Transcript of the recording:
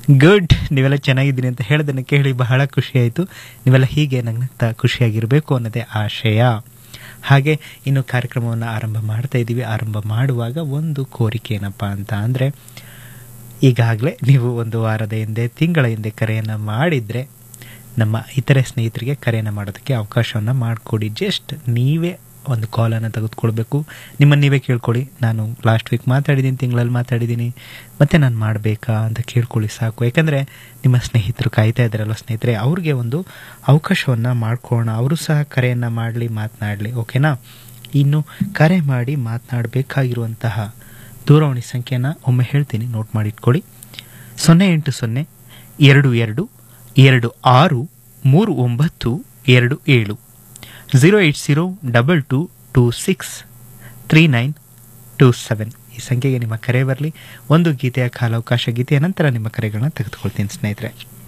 good ನೀವೆಲ್ಲ ಚೆನ್ನಾಗಿದ್ದೀನಿ ಅಂತ ಹೇಳೋದನ್ನು ಕೇಳಿ ಬಹಳ ಖುಷಿಯಾಯಿತು ನೀವೆಲ್ಲ ಹೀಗೆ ನಗ್ನಗ್ತಾ ಖುಷಿಯಾಗಿರಬೇಕು ಅನ್ನೋದೇ ಆಶಯ ಹಾಗೆ ಇನ್ನು ಕಾರ್ಯಕ್ರಮವನ್ನು ಆರಂಭ ಮಾಡ್ತಾ ಇದ್ದೀವಿ ಆರಂಭ ಮಾಡುವಾಗ ಒಂದು ಕೋರಿಕೆ ಏನಪ್ಪ ಅಂತ ಅಂದರೆ ಈಗಾಗಲೇ ನೀವು ಒಂದು ವಾರದ ಹಿಂದೆ ತಿಂಗಳ ಹಿಂದೆ ಕರೆಯನ್ನು ಮಾಡಿದರೆ ನಮ್ಮ ಇತರೆ ಸ್ನೇಹಿತರಿಗೆ ಕರೆಯನ್ನು ಮಾಡೋದಕ್ಕೆ ಅವಕಾಶವನ್ನು ಮಾಡಿಕೊಡಿ ಜಸ್ಟ್ ನೀವೇ ಒಂದು ಕಾಲನ್ನು ತೆಗೆದುಕೊಳ್ಬೇಕು ನಿಮ್ಮನ್ನು ನೀವೇ ಕೇಳ್ಕೊಳ್ಳಿ ನಾನು ಲಾಸ್ಟ್ ವೀಕ್ ಮಾತಾಡಿದ್ದೀನಿ ತಿಂಗಳಲ್ಲಿ ಮಾತಾಡಿದ್ದೀನಿ ಮತ್ತೆ ನಾನು ಮಾಡಬೇಕಾ ಅಂತ ಕೇಳ್ಕೊಳ್ಳಿ ಸಾಕು ಯಾಕಂದರೆ ನಿಮ್ಮ ಸ್ನೇಹಿತರು ಕಾಯ್ತಾ ಇದ್ದಾರಲ್ಲ ಸ್ನೇಹಿತರೆ ಅವ್ರಿಗೆ ಒಂದು ಅವಕಾಶವನ್ನು ಮಾಡ್ಕೊಳ್ಳೋಣ ಅವರು ಸಹ ಕರೆಯನ್ನು ಮಾಡಲಿ ಮಾತನಾಡಲಿ ಓಕೆನಾ ಇನ್ನು ಕರೆ ಮಾಡಿ ಮಾತನಾಡಬೇಕಾಗಿರುವಂತಹ ದೂರವಾಣಿ ಸಂಖ್ಯೆನ ಒಮ್ಮೆ ಹೇಳ್ತೀನಿ ನೋಟ್ ಮಾಡಿಟ್ಕೊಳ್ಳಿ ಸೊನ್ನೆ ಎಂಟು ಸೊನ್ನೆ ಎರಡು ಎರಡು ಎರಡು ಆರು ಮೂರು ಒಂಬತ್ತು ಎರಡು ಏಳು zero eight zero double two two six three nine two seven ಈ ಸಂಖ್ಯೆಗೆ ನಿಮ್ಮ ಕರೆ ಬರಲಿ ಒಂದು ಗೀತೆಯ ಕಾಲಾವಕಾಶ ಗೀತೆಯ ನಂತರ ನಿಮ್ಮ ಕರೆಗಳನ್ನ ತೆಗೆದುಕೊಳ್ತೀನಿ ಸ್ನೇಹಿತರೆ